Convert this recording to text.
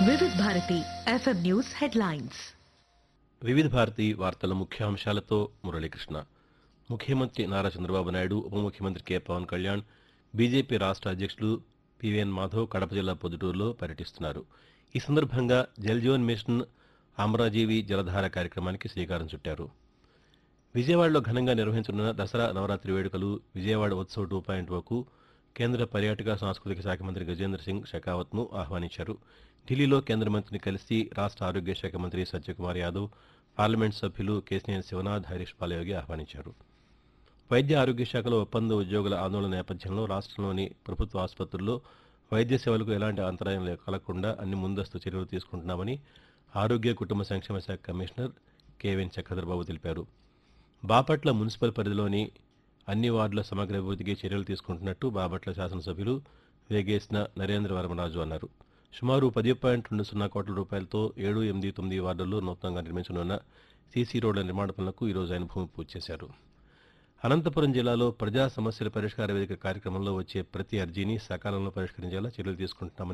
వివిధ Bharati FM news headlines వివిధ భారతి వార్తల ముఖ్యాంశాలతో మురళీకృష్ణ ముఖ్యమంత్రి నారా చంద్రబాబు నాయుడు ఉప ముఖ్యమంత్రి కె పవన్ కళ్యాణ్ బీజేపీ రాష్ట్ర అధ్యక్షులు పివిఎన్ మాధవ్ కడప జిల్లా పొద్దుటూరులో పర్యటిస్తున్నారు ఈ సందర్భంగా జల్జీవన్ మిషన్ అమరాజీవి జలధార కార్యక్రమానికి శ్రీకారం చుట్టారు విజయవాడలో ఘనంగా నిర్వహించనున్న దసరా నవరాత్రి వేడుకలు విజయవాడ ఉత్సవ్ టూ పాయింట్ ఓకు కేంద్ర పర్యాటక సాంస్కృతిక శాఖ మంత్రి గజేంద్ర సింగ్ షెకావత్ను ఆహ్వానించారు ఢిల్లీలో కేంద్ర మంత్రిని కలిసి రాష్ట్ర ఆరోగ్య శాఖ మంత్రి సత్యకుమార్ యాదవ్ పార్లమెంట్ సభ్యులు కేసినేని శివనాథ్ హరీష్ పాలయోగి ఆహ్వానించారు వైద్య ఆరోగ్య శాఖలో ఒప్పంద ఉద్యోగుల ఆందోళన నేపథ్యంలో రాష్ట్రంలోని ప్రభుత్వ ఆసుపత్రుల్లో వైద్య సేవలకు ఎలాంటి అంతరాయం లే- కలగకుండా అన్ని ముందస్తు చర్యలు తీసుకుంటున్నామని ఆరోగ్య కుటుంబ సంక్షేమ శాఖ కమిషనర్ కేవెన్ చక్రధర్బాబు తెలిపారు బాపట్ల మున్సిపల్ పరిధిలోని అన్ని వార్డుల సమగ్ర అభివృద్ధికి చర్యలు తీసుకుంటున్నట్టు బాపట్ల శాసనసభ్యులు వేగేసిన నరేంద్ర వర్మరాజు అన్నారు సుమారు పది పాయింట్ రెండు సున్నా కోట్ల రూపాయలతో ఏడు ఎనిమిది తొమ్మిది వార్డుల్లో నూతనంగా నిర్మించనున్న సీసీ రోడ్ల నిర్మాణ పనులకు ఈరోజు ఆయన భూమి పూజ చేశారు అనంతపురం జిల్లాలో ప్రజా సమస్యల పరిష్కార వేదిక కార్యక్రమంలో వచ్చే ప్రతి అర్జీని సకాలంలో పరిష్కరించేలా చర్యలు తీసుకుంటున్నామని